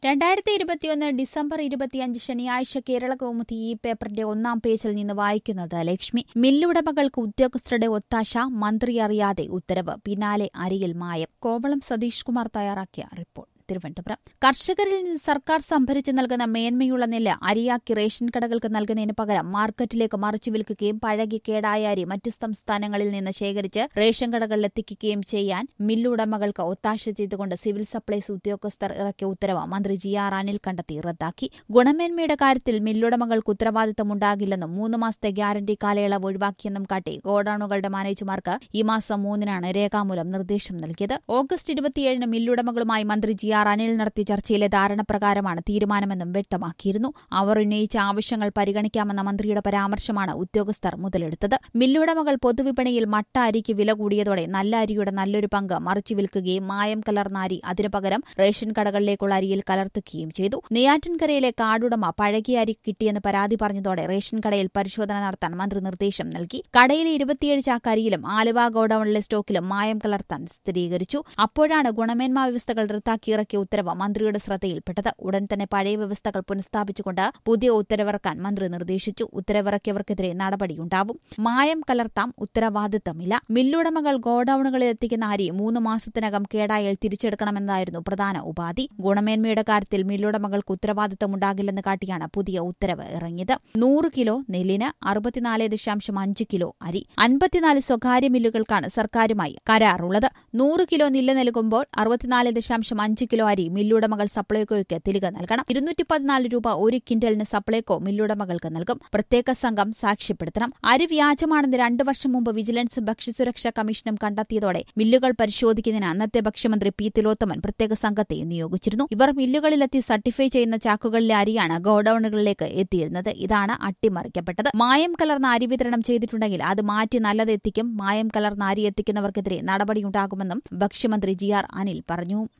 രണ്ടായിരത്തി ഇരുപത്തിയൊന്ന് ഡിസംബർ ഇരുപത്തിയഞ്ച് ശനിയാഴ്ച കേരള കൗമുദി ഈ പേപ്പറിന്റെ ഒന്നാം പേജിൽ നിന്ന് വായിക്കുന്നത് ലക്ഷ്മി മില്ലുടമകൾക്ക് ഉദ്യോഗസ്ഥരുടെ ഒത്താശ മന്ത്രി അറിയാതെ ഉത്തരവ് പിന്നാലെ അരിയിൽ മായം കോവളം സതീഷ് കുമാർ തയ്യാറാക്കിയ റിപ്പോർട്ട് തിരുവനന്തപുരം കർഷകരിൽ നിന്ന് സർക്കാർ സംഭരിച്ച് നൽകുന്ന മേന്മയുള്ള നെല്ല് അരിയാക്കി റേഷൻ കടകൾക്ക് നൽകുന്നതിന് പകരം മാർക്കറ്റിലേക്ക് മറിച്ചു വിൽക്കുകയും പഴകി കേടായ അരി മറ്റ് സംസ്ഥാനങ്ങളിൽ നിന്ന് ശേഖരിച്ച് റേഷൻ കടകളിൽ എത്തിക്കുകയും ചെയ്യാൻ മില്ലുടമകൾക്ക് ഒത്താശ ചെയ്തുകൊണ്ട് സിവിൽ സപ്ലൈസ് ഉദ്യോഗസ്ഥർ ഇറക്കിയ ഉത്തരവ് മന്ത്രി ജി ആർ അനിൽ കണ്ടെത്തി റദ്ദാക്കി ഗുണമേന്മയുടെ കാര്യത്തിൽ മില്ലുടമകൾക്ക് ഉത്തരവാദിത്തമുണ്ടാകില്ലെന്നും മൂന്ന് മാസത്തെ ഗ്യാരണ്ടി കാലയളവ് ഒഴിവാക്കിയെന്നും കാട്ടി ഗോഡൌണുകളുടെ മാനേജർമാർക്ക് ഈ മാസം മൂന്നിനാണ് രേഖാമൂലം നിർദ്ദേശം നൽകിയത് ഓഗസ്റ്റ് ഇരുപത്തിയേഴിന് മില്ലുടമകളുമായി മന്ത്രി ജി ആർ അനിൽ നടത്തിയ ചർച്ചയിലെ ധാരണപ്രകാരമാണ് തീരുമാനമെന്നും വ്യക്തമാക്കിയിരുന്നു അവർ ഉന്നയിച്ച ആവശ്യങ്ങൾ പരിഗണിക്കാമെന്ന മന്ത്രിയുടെ പരാമർശമാണ് ഉദ്യോഗസ്ഥർ മുതലെടുത്തത് മില്ലുടമകൾ പൊതുവിപണിയിൽ മട്ട അരിക്ക് വില കൂടിയതോടെ നല്ല അരിയുടെ നല്ലൊരു പങ്ക് മറിച്ചു വിൽക്കുകയും മായം കലർന്ന അരി അതിനു പകരം റേഷൻ കടകളിലേക്കുള്ള അരിയിൽ കലർത്തുകയും ചെയ്തു നെയ്യാറ്റിൻകരയിലെ കാടുടമ പഴകിയ അരി കിട്ടിയെന്ന് പരാതി പറഞ്ഞതോടെ റേഷൻ കടയിൽ പരിശോധന നടത്താൻ മന്ത്രി നിർദ്ദേശം നൽകി കടയിലെ ഇരുപത്തിയേഴ് ചാക്ക് അരിയിലും ആലുവ ഗോഡൌണിലെ സ്റ്റോക്കിലും മായം കലർത്താൻ സ്ഥിരീകരിച്ചു അപ്പോഴാണ് ഗുണമേന്മാ വ്യവസ്ഥകൾ റദ്ദാക്കി ഇറക്കിയ ഉത്തരവ് മന്ത്രിയുടെ ശ്രദ്ധയിൽപ്പെട്ടത് ഉടൻ തന്നെ പഴയ വ്യവസ്ഥകൾ പുനഃസ്ഥാപിച്ചുകൊണ്ട് പുതിയ ഉത്തരവിറക്കാൻ മന്ത്രി നിർദ്ദേശിച്ചു ഉത്തരവിറക്കിയവർക്കെതിരെ നടപടിയുണ്ടാവും മായം കലർത്താം ഉത്തരവാദിത്തമില്ല മില്ലുടമകൾ ഗോഡൌണുകളിൽ എത്തിക്കുന്ന അരി മൂന്ന് മാസത്തിനകം കേടായാൽ തിരിച്ചെടുക്കണമെന്നായിരുന്നു പ്രധാന ഉപാധി ഗുണമേന്മയുടെ കാര്യത്തിൽ മില്ലുടമകൾക്ക് ഉത്തരവാദിത്തമുണ്ടാകില്ലെന്ന് കാട്ടിയാണ് പുതിയ ഉത്തരവ് ഇറങ്ങിയത് നൂറ് കിലോ നെല്ലിന് അറുപത്തിനാല് ദശാംശം അഞ്ച് കിലോ അരി അൻപത്തിനാല് സ്വകാര്യ മില്ലുകൾക്കാണ് സർക്കാരുമായി കരാറുള്ളത് നൂറ് കിലോ നെല്ല് നൽകുമ്പോൾ അറുപത്തിനാല് ദശാംശം അഞ്ച് കിലോ അരി മില്ലുടമകൾ സപ്ലൈകോയ്ക്ക് തിരികെ നൽകണം ഇരുന്നൂറ്റി പതിനാല് രൂപ ഒരു ക്വിന്റലിന് സപ്ലൈകോ മില്ലുടമകൾക്ക് നൽകും പ്രത്യേക സംഘം സാക്ഷ്യപ്പെടുത്തണം അരി വ്യാജമാണെന്ന് രണ്ടു വർഷം മുമ്പ് വിജിലൻസ് ഭക്ഷ്യസുരക്ഷാ കമ്മീഷനും കണ്ടെത്തിയതോടെ മില്ലുകൾ പരിശോധിക്കുന്നതിന് അന്നത്തെ ഭക്ഷ്യമന്ത്രി പി തിലോത്തമൻ പ്രത്യേക സംഘത്തെ നിയോഗിച്ചിരുന്നു ഇവർ മില്ലുകളിലെത്തി സർട്ടിഫൈ ചെയ്യുന്ന ചാക്കുകളിലെ അരിയാണ് ഗോഡൌണുകളിലേക്ക് എത്തിയിരുന്നത് ഇതാണ് അട്ടിമറിക്കപ്പെട്ടത് മായം കലർന്ന അരി വിതരണം ചെയ്തിട്ടുണ്ടെങ്കിൽ അത് മാറ്റി നല്ലത് എത്തിക്കും മായം കലർന്ന അരി എത്തിക്കുന്നവർക്കെതിരെ നടപടിയുണ്ടാകുമെന്നും ഭക്ഷ്യമന്ത്രി ജി ആർ അനിൽ പറഞ്ഞു